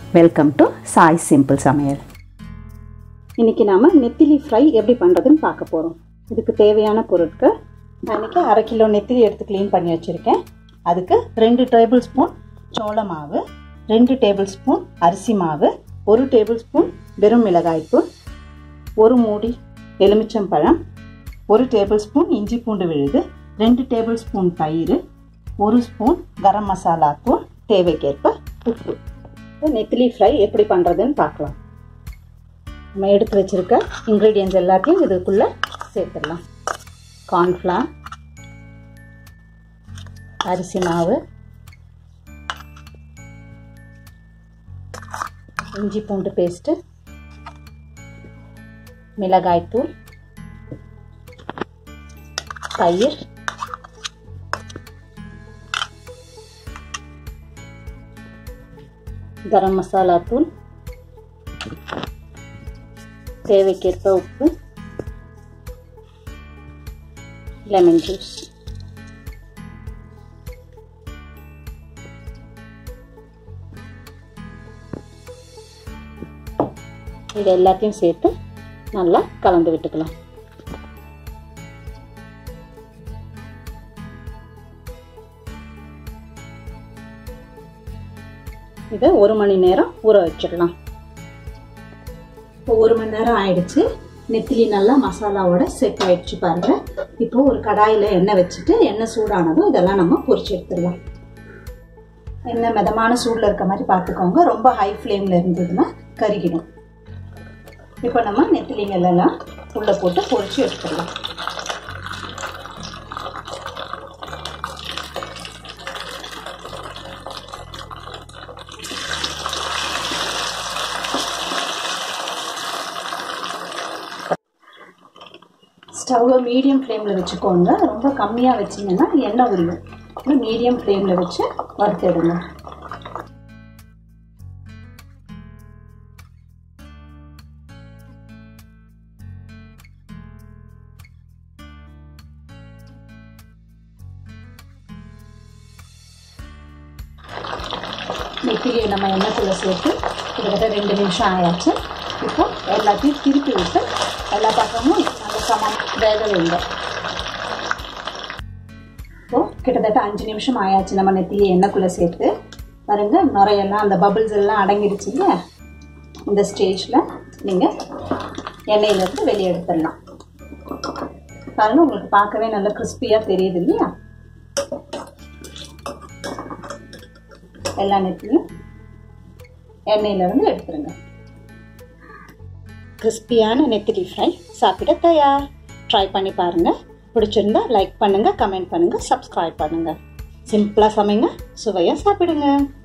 welcome to Sai simple சமையல் இன்றைக்கி நாம் நெத்திலி ஃப்ரை எப்படி பண்ணுறதுன்னு பார்க்க போகிறோம் இதுக்கு தேவையான பொருட்கள் நான் இன்றைக்கி அரை கிலோ நெத்திலி எடுத்து க்ளீன் பண்ணி வச்சுருக்கேன் அதுக்கு ரெண்டு டேபிள் ஸ்பூன் சோள மாவு ரெண்டு டேபிள் ஸ்பூன் அரிசி மாவு ஒரு டேபிள் ஸ்பூன் வெறும் மிளகாய்த்தூள் ஒரு மூடி எலுமிச்சம்பழம் ஒரு டேபிள் ஸ்பூன் இஞ்சி பூண்டு விழுது ரெண்டு டேபிள் ஸ்பூன் தயிர் ஒரு ஸ்பூன் கரம் மசாலா தூள் தேவைக்கேற்ப உப்பு இப்போ நெத்திலி ஃப்ரை எப்படி பண்ணுறதுன்னு பார்க்கலாம் நம்ம எடுத்து வச்சுருக்க இன்க்ரீடியன்ஸ் எல்லாத்தையும் இதுக்குள்ளே சேர்த்துடலாம் கார்ன்ஃப்ளார் அரிசி மாவு இஞ்சி பூண்டு பேஸ்ட்டு மிளகாய்த்தூள் தயிர் கரம் மசாலா தூள் தேவைக்கேற்ப உப்பு லெமன் ஜூஸ் இது எல்லாத்தையும் சேர்த்து நல்லா கலந்து விட்டுக்கலாம் இதை ஒரு மணி நேரம் ஊற வச்சிடலாம் இப்போ ஒரு மணி நேரம் ஆயிடுச்சு நெத்திலி நல்லா மசாலாவோட செட் ஆயிடுச்சு பாருங்க இப்போ ஒரு கடாயில் எண்ணெய் வச்சுட்டு எண்ணெய் சூடானதும் இதெல்லாம் நம்ம பொரிச்சு எடுத்துடலாம் எண்ணெய் மிதமான சூடில் இருக்க மாதிரி பார்த்துக்கோங்க ரொம்ப ஹை ஃப்ளேமில் இருந்ததுன்னா கருகிடும் இப்போ நம்ம நெத்திலிங்கள் எல்லாம் உள்ளே போட்டு பொரிச்சு எடுத்துடலாம் ஸ்டவ்வை மீடியம் ஃப்ளேமில் வச்சுக்கோங்க ரொம்ப கம்மியாக வச்சிங்கன்னா எண்ணெய் உரியும் மீடியம் ஃப்ளேமில் வச்சு வறுத்தெடுங்க நெத்திலியை நம்ம எண்ணெய்க்குள்ளே சேர்த்து கிட்டத்தட்ட ரெண்டு நிமிஷம் ஆயாச்சு இப்போ எல்லாத்தையும் திருப்பி விட்டு எல்லா பக்கமும் நல்ல சமம் வேக வைங்க இப்போ கிட்டத்தட்ட அஞ்சு நிமிஷம் ஆயாச்சு நம்ம நெத்தியை எண்ணெய்க்குள்ளே சேர்த்து பாருங்க நுரையெல்லாம் அந்த பபிள்ஸ் எல்லாம் அடங்கிடுச்சுங்க இந்த ஸ்டேஜில் நீங்கள் எண்ணெயிலேருந்து வெளியே எடுத்துடலாம் பாருங்க உங்களுக்கு பார்க்கவே நல்ல கிறிஸ்பியாக தெரியுது இல்லையா எல்லா நெத்தியும் எண்ணெயிலேருந்து எடுத்துருங்க கிறிஸ்பியான நெத்திலி ஃப்ரை சாப்பிட தயார் ட்ரை பண்ணி பாருங்கள் பிடிச்சிருந்தா லைக் பண்ணுங்கள் கமெண்ட் பண்ணுங்கள் சப்ஸ்கிரைப் பண்ணுங்கள் சிம்பிளாக சமைங்க சுவையாக சாப்பிடுங்க